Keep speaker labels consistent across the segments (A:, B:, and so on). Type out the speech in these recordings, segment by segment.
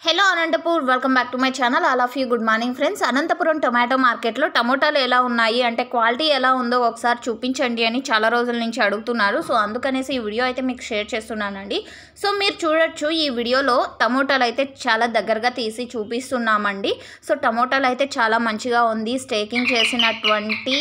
A: hello Anantapur welcome back to my channel all of you good morning friends Anantapuram tomato మార్కెట్లో టమోటాలు ఎలా ఉన్నాయి అంటే క్వాలిటీ ఎలా ఉందో ఒకసారి చూపించండి అని చాలా రోజుల నుంచి అడుగుతున్నారు సో అందుకనేసి ఈ వీడియో అయితే మీకు షేర్ చేస్తున్నానండి సో మీరు చూడొచ్చు ఈ వీడియోలో టమోటాలు అయితే చాలా దగ్గరగా తీసి చూపిస్తున్నామండి సో టమోటాలు అయితే చాలా మంచిగా ఉంది స్టేకింగ్ చేసినటువంటి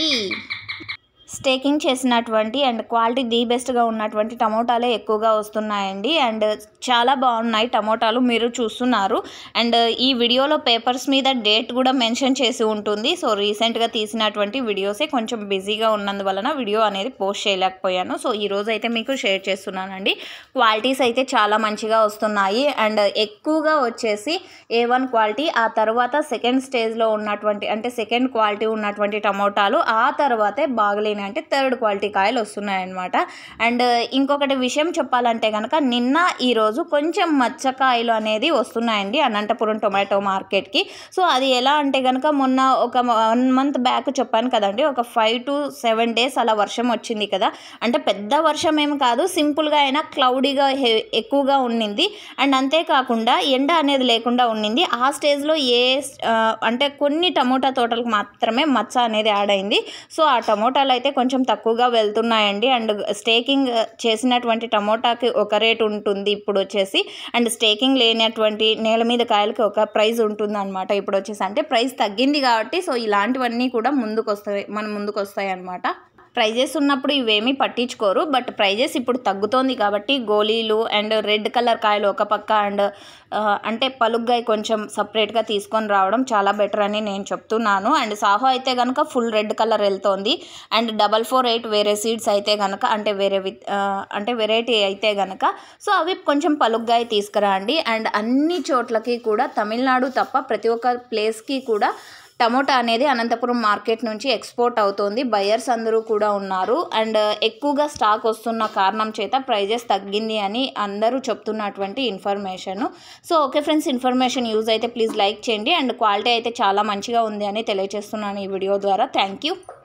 A: స్టేకింగ్ చేసినటువంటి అండ్ క్వాలిటీ ది బెస్ట్గా ఉన్నటువంటి టమోటాలే ఎక్కువగా వస్తున్నాయండి అండ్ చాలా బాగున్నాయి టమోటాలు మీరు చూస్తున్నారు అండ్ ఈ వీడియోలో పేపర్స్ మీద డేట్ కూడా మెన్షన్ చేసి ఉంటుంది సో రీసెంట్గా తీసినటువంటి వీడియోసే కొంచెం బిజీగా ఉన్నందువలన వీడియో అనేది పోస్ట్ చేయలేకపోయాను సో ఈ రోజు అయితే మీకు షేర్ చేస్తున్నానండి క్వాలిటీస్ అయితే చాలా మంచిగా వస్తున్నాయి అండ్ ఎక్కువగా వచ్చేసి ఏ వన్ క్వాలిటీ ఆ తర్వాత సెకండ్ స్టేజ్లో ఉన్నటువంటి అంటే సెకండ్ క్వాలిటీ ఉన్నటువంటి టమోటాలు ఆ తర్వాతే బాగలేని అంటే థర్డ్ క్వాలిటీ కాయలు వస్తున్నాయన్నమాట అండ్ ఇంకొకటి విషయం చెప్పాలంటే కనుక నిన్న ఈరోజు కొంచెం మచ్చకాయలు అనేది వస్తున్నాయండి అనంతపురం టొమాటో మార్కెట్కి సో అది ఎలా అంటే కనుక మొన్న ఒక వన్ మంత్ బ్యాక్ చెప్పాను కదండి ఒక ఫైవ్ టు సెవెన్ డేస్ అలా వర్షం వచ్చింది కదా అంటే పెద్ద వర్షం ఏం కాదు సింపుల్గా అయినా క్లౌడీగా ఎక్కువగా ఉండింది అండ్ అంతేకాకుండా ఎండ అనేది లేకుండా ఉండింది ఆ స్టేజ్లో ఏ ఆ, అంటే కొన్ని టమోటా తోటలకు మాత్రమే మచ్చ అనేది యాడ్ అయింది సో ఆ టమోటాలు అయితే కొంచెం తక్కువగా వెళ్తున్నాయండి అండ్ స్టేకింగ్ చేసినటువంటి టమోటాకి ఒక రేట్ ఉంటుంది ఇప్పుడు వచ్చేసి అండ్ స్టేకింగ్ లేనటువంటి నేల మీద కాయలకి ఒక ప్రైస్ ఉంటుంది అనమాట ఇప్పుడు వచ్చేసి అంటే ప్రైస్ తగ్గింది కాబట్టి సో ఇలాంటివన్నీ కూడా ముందుకు వస్తాయి మన ముందుకు వస్తాయి అనమాట ప్రైజెస్ ఉన్నప్పుడు ఇవేమీ పట్టించుకోరు బట్ ప్రైజెస్ ఇప్పుడు తగ్గుతోంది కాబట్టి గోళీలు అండ్ రెడ్ కలర్ కాయలు ఒక పక్క అండ్ అంటే పలుగ్గాయ కొంచెం సపరేట్గా తీసుకొని రావడం చాలా బెటర్ అని నేను చెప్తున్నాను అండ్ సాహో అయితే కనుక ఫుల్ రెడ్ కలర్ వెళ్తోంది అండ్ డబల్ ఫోర్ ఎయిట్ వేరే సీడ్స్ అయితే కనుక అంటే వేరే విత్ అంటే వెరైటీ అయితే కనుక సో అవి కొంచెం పలుగ్గాయ తీసుకురండి అండ్ అన్ని చోట్లకి కూడా తమిళనాడు తప్ప ప్రతి ఒక్క ప్లేస్కి కూడా టమోటా అనేది అనంతపురం మార్కెట్ నుంచి ఎక్స్పోర్ట్ అవుతోంది బయర్స్ అందరూ కూడా ఉన్నారు అండ్ ఎక్కువగా స్టాక్ వస్తున్న కారణం చేత ప్రైజెస్ తగ్గింది అని అందరూ చెప్తున్నటువంటి information so okay friends information use అయితే ప్లీజ్ లైక్ చేయండి అండ్ క్వాలిటీ అయితే చాలా మంచిగా ఉంది అని తెలియజేస్తున్నాను ఈ వీడియో ద్వారా థ్యాంక్ యూ